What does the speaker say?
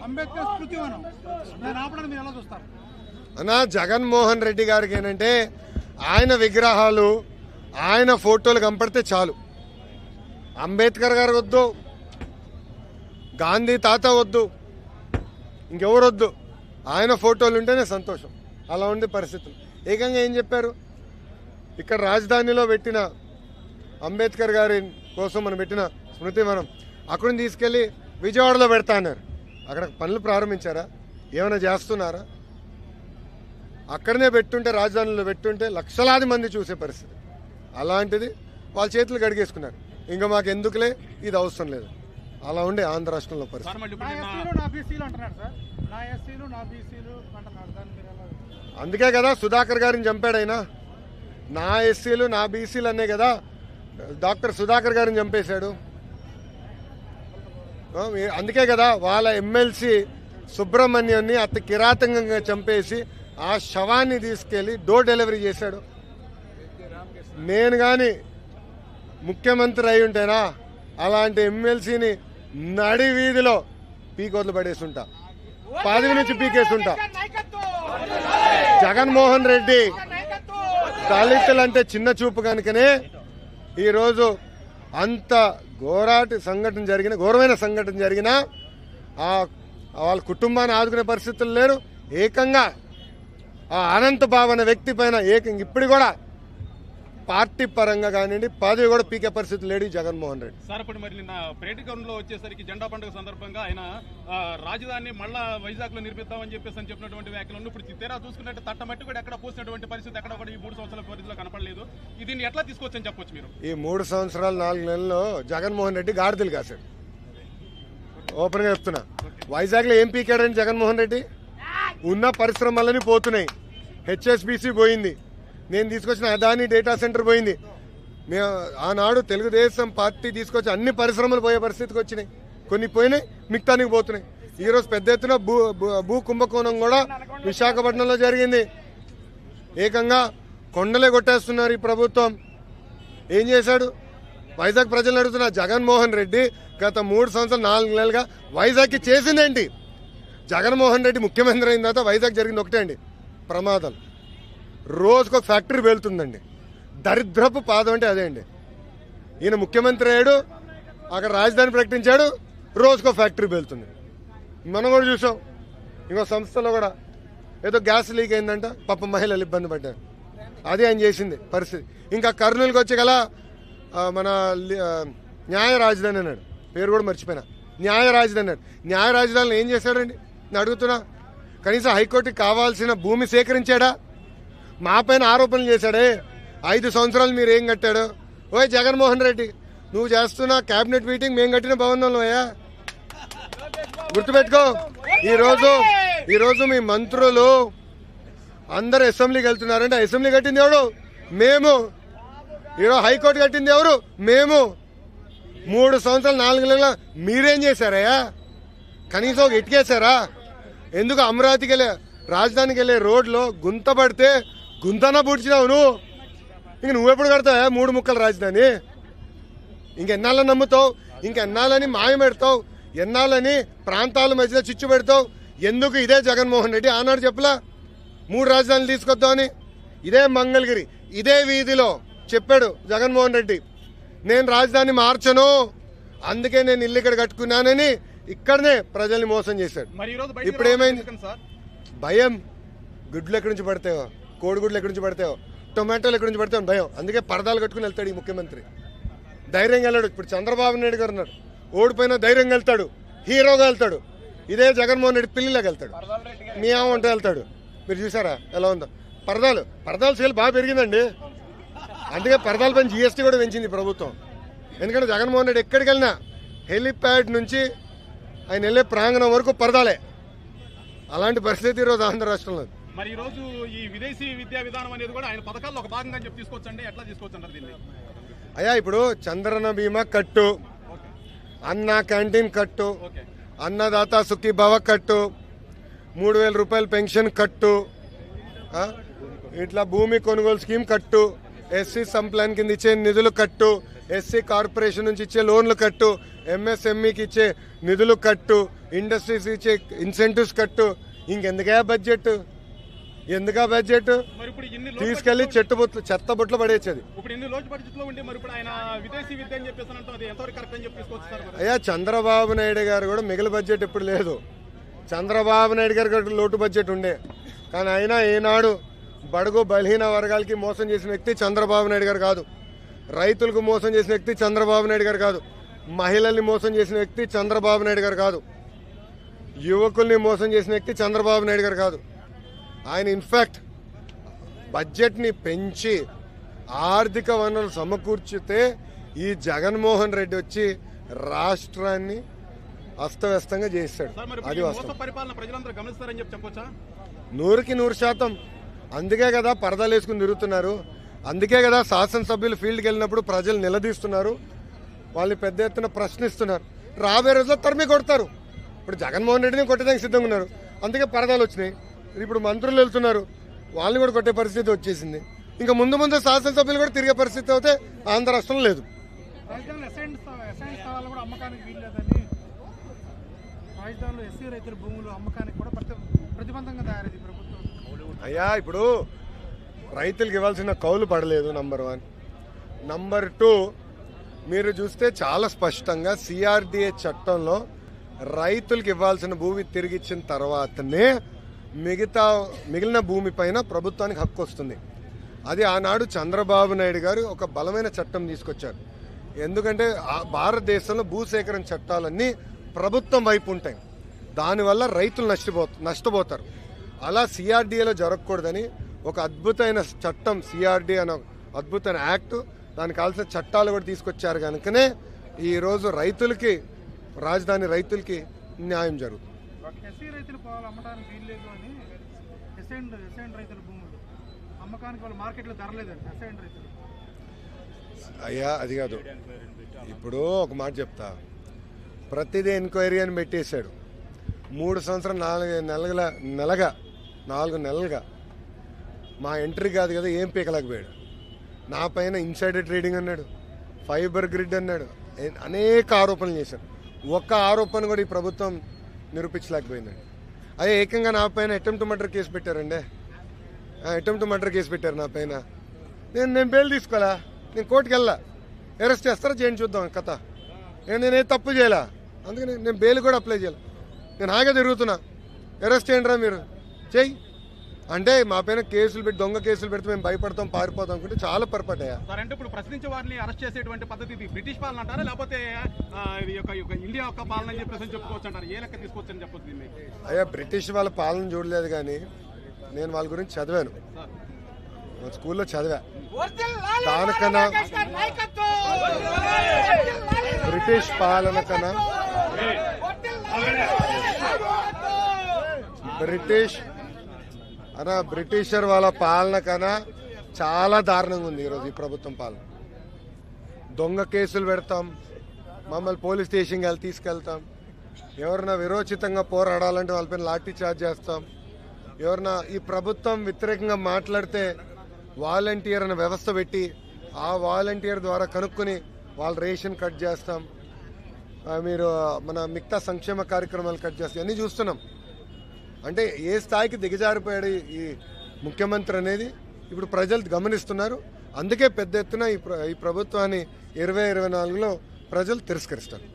అంబేద్కర్ స్మృతి వనం నేను ఆపడానికి మీరు ఎలా చూస్తారు అన్నా జగన్మోహన్ రెడ్డి గారికి ఏంటంటే ఆయన విగ్రహాలు ఆయన ఫోటోలు కనపడితే చాలు అంబేద్కర్ గారు వద్దు గాంధీ తాత వద్దు ఇంకెవరు వద్దు ఆయన ఫోటోలు ఉంటేనే సంతోషం అలా ఉండే పరిస్థితులు ఏకంగా ఏం చెప్పారు ఇక్కడ రాజధానిలో పెట్టిన అంబేద్కర్ గారి కోసం మనం పెట్టిన స్మృతి మనం అక్కడిని తీసుకెళ్ళి విజయవాడలో పెడతా అన్నారు అక్కడ పనులు ప్రారంభించారా ఏమైనా చేస్తున్నారా అక్కడనే పెట్టుంటే రాజధానిలో పెట్టుంటే లక్షలాది మంది చూసే పరిస్థితి అలాంటిది వాళ్ళ చేతులు గడిగేసుకున్నారు ఇంకా మాకు ఎందుకులే ఇది అవసరం లేదు అలా ఉండే ఆంధ్ర రాష్ట్రంలో పరిస్థితి సార్ మళ్ళీ నా ఇప్పుడు నిన్న ఎస్సీలు నా బీసీలు అంటున్నాడు సార్ నా ఎస్సీలు నా బీసీలు అంటున్నాడు దాన్ని మీరు ఎలా అందుకే కదా సుధాకర్ గారిని చంపాడైనా నా ఎస్సీలు నా బీసీలు అనే కదా డాక్టర్ సుధాకర్ గారిని చంపేశాడు ఆ, మీ- అందుకే కదా వాళ్ళ ఎమ్మెల్సీ సుబ్రహ్మణ్యాన్ని అతి కిరాతకంగా చంపేసి ఆ శవాన్ని తీసుకెళ్లి డోర్ డెలివరీ చేశాడు నేను కానీ ముఖ్యమంత్రి అయి ఉంటేనా అలాంటి ఎమ్మెల్సీని నడి వీధిలో పీకోట్లు పడేసుంటా పదవి నుంచి పీకేసుంటా జగన్మోహన్ రెడ్డి దళితులంటే చిన్న చూపు కనుకనే ఈరోజు అంత ఘోరాటి సంఘటన జరిగిన ఘోరమైన సంఘటన జరిగిన ఆ వాళ్ళ కుటుంబాన్ని ఆదుకునే పరిస్థితులు లేరు ఏకంగా ఆ అనంత భావన వ్యక్తి పైన ఏకంగా ఇప్పుడు కూడా పార్టీ పరంగా కానివ్వండి పదవి కూడా పీకే పరిస్థితి లేడు ఈ జగన్మోహన్ రెడ్డి సార్ ఇప్పుడు మరి నిన్న ప్రేటికంలో వచ్చేసరికి జెండా పండుగ సందర్భంగా ఆయన ఆ, రాజధాని మళ్ళా వైజాగ్ లో నిర్మిద్దామని చెప్పేసి అని చెప్పినటువంటి వ్యాఖ్యలు ఉన్నాయి. ఇప్పుడు తీరా చూసుకున్నట్టు తట్టమట్టి కూడా ఎక్కడ పోసినటువంటి పరిస్థితి ఎక్కడ కూడా ఈ మూడు సంవత్సరాల పరిధిలో కనపడలేదు దీన్ని ఎట్లా తీసుకొచ్చని చెప్పొచ్చు మీరు ఈ మూడు సంవత్సరాలు నాలుగు నెలల్లో జగన్మోహన్ రెడ్డి గాడిదలు కాశాడు ఓపెన్గా చెప్తున్నా వైజాగ్లో ఏం పీకాడని జగన్మోహన్ రెడ్డి ఉన్న పరిశ్రమలని పోతున్నాయి హెచ్ఎస్బిసి పోయింది నేను తీసుకొచ్చిన అదాని డేటా సెంటర్ పోయింది మేము ఆనాడు తెలుగుదేశం పార్టీ తీసుకొచ్చి అన్ని పరిశ్రమలు పోయే పరిస్థితికి వచ్చినాయి కొన్ని పోయినాయి మిగతానికి పోతున్నాయి ఈరోజు పెద్ద ఎత్తున భూ భూ- భూ కుంభకోణం కూడా విశాఖపట్నంలో జరిగింది ఏకంగా కొండలే కొట్టేస్తున్నారు ఈ ప్రభుత్వం ఏం చేశాడు వైజాగ్ ప్రజలను అడుగుతున్న జగన్మోహన్ రెడ్డి గత మూడు సంవత్సరాలు నాలుగు నెలలుగా వైజాగ్కి చేసిందేంటి జగన్మోహన్ రెడ్డి ముఖ్యమంత్రి అయిన తర్వాత వైజాగ్ జరిగింది ఒకటే అండి ప్రమాదాలు రోజుకు ఒక ఫ్యాక్టరీ వెళ్తుందండి దరిద్రపు పాదం అంటే అదే అండి ఈయన ముఖ్యమంత్రి అయ్యాడు అక్కడ రాజధాని ప్రకటించాడు రోజుకో ఫ్యాక్టరీ వెళ్తుంది మనం కూడా చూసాం ఇంకో సంస్థలో కూడా ఏదో గ్యాస్ లీక్ అయిందంట పాప మహిళలు ఇబ్బంది పడ్డారు అదే ఆయన చేసింది పరిస్థితి ఇంకా కర్నూలుకి వచ్చి గల ఆ, మన లి- ఆ, న్యాయ రాజధాని అన్నాడు పేరు కూడా మర్చిపోయినా న్యాయ రాజధాని అన్నాడు న్యాయ రాజధానిలో ఏం చేశాడండి నేను అడుగుతున్నా కనీసం హైకోర్టుకి కావాల్సిన భూమి సేకరించాడా మా పైన ఆరోపణలు చేశాడే ఐదు సంవత్సరాలు మీరు ఏం కట్టాడు ఓయ్ జగన్మోహన్ రెడ్డి నువ్వు చేస్తున్న కేబినెట్ మీటింగ్ మేము కట్టిన భవనంలో అయ్యా గుర్తుపెట్టుకో ఈరోజు ఈరోజు మీ మంత్రులు అందరు అసెంబ్లీకి వెళ్తున్నారంటే అసెంబ్లీ కట్టింది ఎవడు మేము ఈరోజు హైకోర్టు కట్టింది ఎవరు మేము మూడు సంవత్సరాలు నాలుగు నెలల మీరేం చేశారయ్యా కనీసం ఒక ఇటుకేశారా ఎందుకు అమరావతికి వెళ్ళే రాజధానికి వెళ్ళే రోడ్లో గుంత పడితే గుంతన పుడిచినావు నువ్వు ఇంక నువ్వెప్పుడు కడతావా మూడు ముక్కల రాజధాని ఇంకెన్నాళ్ళని నమ్ముతావు ఇంకెన్నాళ్ళని మాయం పెడతావు ఎన్నాళ్ళని ప్రాంతాల మధ్యలో చిచ్చు పెడతావు ఎందుకు ఇదే జగన్మోహన్ రెడ్డి ఆనాడు చెప్పలా మూడు రాజధానులు తీసుకొద్దామని ఇదే మంగళగిరి ఇదే వీధిలో చెప్పాడు జగన్మోహన్ రెడ్డి నేను రాజధాని మార్చను అందుకే నేను ఇల్లు ఇక్కడ కట్టుకున్నానని ఇక్కడనే ప్రజల్ని మోసం చేశాడు మరి ఈ రోజు బయటికి ఇప్పుడు ఏమైంది? రావడం ఎందుకని సార్ భయం గుడ్లు ఎక్కడి నుంచి పడతాయో కోడిగుడ్లు ఎక్కడి నుంచి పడతాయో టొమాటోలు ఎక్కడి నుంచి పడతాయో అని భయం అందుకే పరదాలు కట్టుకుని వెళ్తాడు ఈ ముఖ్యమంత్రి ధైర్యంగా వెళ్ళాడు ఇప్పుడు చంద్రబాబు నాయుడు గారు ఉన్నాడు ఓడిపోయినా ధైర్యంగా వెళ్తాడు హీరోగా వెళ్తాడు ఇదే జగన్మోహన్ రెడ్డి పిల్లిలాగా వెళ్తాడు మీ ఆమె ఉంటే వెళ్తాడు మీరు చూసారా ఎలా ఉందో పరదాలు పరదాల సేల్ బాగా పెరిగిందండి అందుకే పరదాల పైన జిఎస్టీ కూడా పెంచింది ఈ ప్రభుత్వం ఎందుకంటే జగన్మోహన్ రెడ్డి ఎక్కడికి వెళ్ళినా హెలిప్యాడ్ నుంచి ఆయన వెళ్ళే ప్రాంగణం వరకు పరదాలే అలాంటి పరిస్థితి ఈరోజు ఆంధ్ర రాష్ట్రంలో ఉంది. మరి ఈ రోజు ఈ విదేశీ విద్యా విధానం అనేది కూడా ఆయన పథకాల్లో ఒక భాగంగా చెప్పి తీసుకొచ్చండి ఎట్లా తీసుకొచ్చు అంటారు దీన్ని అయ్యా ఇప్పుడు చంద్రన బీమా కట్టు అన్న క్యాంటీన్ కట్టు ఓకే అన్నదాత సుఖీ భవ కట్టు మూడు వేల రూపాయల పెన్షన్ కట్టు ఆ? ఇట్లా భూమి కొనుగోలు స్కీమ్ కట్టు ఎస్సీ సంప్లాన్ కింద ఇచ్చే నిధులు కట్టు ఎస్సీ కార్పొరేషన్ నుంచి ఇచ్చే లోన్లు కట్టు ఎంఎస్ఎంఈకి ఇచ్చే నిధులు కట్టు ఇండస్ట్రీస్ ఇచ్చే ఇన్సెంటివ్స్ కట్టు ఇంకెందుకే బడ్జెట్ ఎందుకా బడ్జెట్ మరి ఇప్పుడు ఇన్ని లోటు తీసుకెళ్లి చెట్టు బుట్లు చెత్త బుట్లు పడేసేది ఇప్పుడు ఇన్ని లోటు బడ్జెట్ లో ఉండి మరి ఇప్పుడు ఆయన విదేశీ విద్య అని చెప్పేసి అంటాం అది ఎంతవరకు కరెక్ట్ అని చెప్పి తీసుకొచ్చారు మరి అయ్యా చంద్రబాబు నాయుడు గారు కూడా మిగిలిన బడ్జెట్ ఇప్పుడు లేదు చంద్రబాబు నాయుడు గారి కూడా లోటు బడ్జెట్ ఉండే కానీ అయినా ఈనాడు బడుగు బలహీన వర్గాలకి మోసం చేసిన వ్యక్తి చంద్రబాబు నాయుడు గారు కాదు రైతులకు మోసం చేసిన వ్యక్తి చంద్రబాబు నాయుడు గారు కాదు మహిళల్ని మోసం చేసిన వ్యక్తి చంద్రబాబు నాయుడు గారు కాదు యువకుల్ని మోసం చేసిన వ్యక్తి చంద్రబాబు నాయుడు గారు కాదు ఆయన ఇన్ఫాక్ట్ బడ్జెట్ని పెంచి ఆర్థిక వనరులు సమకూర్చితే ఈ జగన్మోహన్ రెడ్డి వచ్చి రాష్ట్రాన్ని అస్తవ్యస్తంగా చేస్తాడు సార్ మరి అది ఈ వాస్తవం మోస పరిపాలన ప్రజలందరూ గమనిస్తారని చెప్పి చెప్పొచ్చా నూరుకి నూరు శాతం అందుకే కదా పరదాలు వేసుకుని తిరుగుతున్నారు అందుకే కదా శాసనసభ్యులు ఫీల్డ్కి వెళ్ళినప్పుడు ప్రజలు నిలదీస్తున్నారు వాళ్ళని పెద్ద ఎత్తున ప్రశ్నిస్తున్నారు రాబోయే రోజుల్లో తరిమి కొడతారు ఇప్పుడు జగన్మోహన్ రెడ్డిని కొట్టడానికి సిద్ధంగా ఉన్నారు అందుకే పరదాలు వచ్చినాయి ఇప్పుడు మంత్రులు వెళ్తున్నారు వాళ్ళని కూడా కొట్టే పరిస్థితి వచ్చేసింది ఇంకా ముందు ముందు శాసనసభ్యులు కూడా తిరిగే పరిస్థితి అయితే ఆంధ్ర రాష్ట్రంలో లేదు రాజధానిలో ఎసెంట్ ఎసెంట్ స్థలాలు కూడా అమ్మకానికి వీల్లేదని రాజధానిలో ఎస్సీ రైతుల భూములు అమ్మకానికి కూడా ప్రతి ప్రతిబంధంగా తయారైంది ప్రభుత్వం అయ్యా ఇప్పుడు రైతులకు ఇవ్వాల్సిన కౌలు పడలేదు నంబర్ వన్ నంబర్ టూ మీరు చూస్తే చాలా స్పష్టంగా సిఆర్డిఏ చట్టంలో రైతులకు ఇవ్వాల్సిన భూమి తిరిగి ఇచ్చిన తర్వాతనే మిగతా మిగిలిన భూమి పైన ప్రభుత్వానికి హక్కు వస్తుంది అది ఆనాడు చంద్రబాబు నాయుడు గారు ఒక బలమైన చట్టం తీసుకొచ్చారు ఎందుకంటే ఆ భారతదేశంలో భూసేకరణ చట్టాలన్నీ ప్రభుత్వం వైపు ఉంటాయి దానివల్ల రైతులు నష్టపో నష్టపోతారు అలా సిఆర్డీఏలో జరగకూడదని ఒక అద్భుతమైన చట్టం సిఆర్డీ అనే ఒక అద్భుతమైన యాక్ట్ దానికి కావాల్సిన చట్టాలు కూడా తీసుకొచ్చారు కనుకనే ఈరోజు రైతులకి రాజధాని రైతులకి న్యాయం జరుగుతుంది ఎస్సీ రైతుల పొలాలు అమ్మడానికి వీల్లేదు అని ఎసెంట్ ఎసెంట్ రైతుల భూములు అమ్మకానికి వాళ్ళు మార్కెట్లో ధర లేదండి ఎసెంట్ రైతులు అయ్యా అది కాదు ఇప్పుడు ఒక మాట చెప్తా ప్రతిదీ ఎంక్వైరీ అని పెట్టేశాడు మూడు సంవత్సరం నాలుగు నెలల నెలగా నాలుగు నెలలుగా మా ఎంట్రీ కాదు కదా ఏం పీకలేకపోయాడు నా పైన ఇన్సైడర్ ట్రేడింగ్ అన్నాడు ఫైబర్ గ్రిడ్ అన్నాడు ఏ- అనేక ఆరోపణలు చేశాడు ఒక్క ఆరోపణ కూడా ఈ ప్రభుత్వం నిరూపించలేకపోయిందండి అదే ఏకంగా నా పైన అటెంప్ట్ మర్డర్ కేసు పెట్టారండి అటెంప్ట్ మర్డర్ కేసు పెట్టారు నా పైన నేను నేను బెయిల్ తీసుకోవాలా నేను కోర్టుకి వెళ్ళా అరెస్ట్ చేస్తారా చేయండి చూద్దాం కథ నేను నేనే తప్పు చేయలా అందుకని నేను బెయిల్ కూడా అప్లై చేయాలి నేను హాగా తిరుగుతున్నా అరెస్ట్ చేయండిరా మీరు చెయ్యి అంటే మా పైన కేసులు పెట్టి దొంగ కేసులు పెడితే మేము భయపడతాం పారిపోతాం అనుకుంటే చాలా పొరపాటయ్యా సార్ అంటే ఇప్పుడు ప్రశ్నించే వారిని అరెస్ట్ చేసేటువంటి పద్ధతి ఇది బ్రిటిష్ పాలన అంటారా లేకపోతే ఆ, ఇది యొక్క యొక్క ఇండియా యొక్క పాలన అని చెప్పేసి అని చెప్పుకోవచ్చు అంటారు ఏ లెక్క తీసుకోవచ్చు అని చెప్పొచ్చు దీన్ని అయ్యా బ్రిటిష్ వాళ్ళ పాలన చూడలేదు కానీ నేను వాళ్ళ గురించి చదివాను సార్ మా స్కూల్లో చదివా దానికన్నా బ్రిటిష్ పాలన కన్నా బ్రిటిష్ అనా బ్రిటిషర్ వాళ్ళ పాలన కన్నా చాలా దారుణంగా ఉంది ఈరోజు ఈ ప్రభుత్వం పాలన దొంగ కేసులు పెడతాం మమ్మల్ని పోలీస్ స్టేషన్కి వెళ్ళి తీసుకెళ్తాం ఎవరైనా విరోచితంగా పోరాడాలంటే వాళ్ళపైన లాఠీ చార్జ్ చేస్తాం ఎవరైనా ఈ ప్రభుత్వం వ్యతిరేకంగా మాట్లాడితే వాలంటీర్ అనే వ్యవస్థ పెట్టి ఆ వాలంటీర్ ద్వారా కనుక్కొని వాళ్ళ రేషన్ కట్ చేస్తాం ఆ, మీరు మన మిగతా సంక్షేమ కార్యక్రమాలు కట్ చేస్తాం అన్నీ చూస్తున్నాం అంటే ఏ స్థాయికి దిగజారిపోయాడు ఈ- ఈ ముఖ్యమంత్రి అనేది ఇప్పుడు ప్రజలు గమనిస్తున్నారు అందుకే పెద్ద ఎత్తున ఈ ప్ర- ఈ ప్రభుత్వాన్ని ఇరవై ఇరవై నాలుగులో ప్రజలు తిరస్కరిస్తారు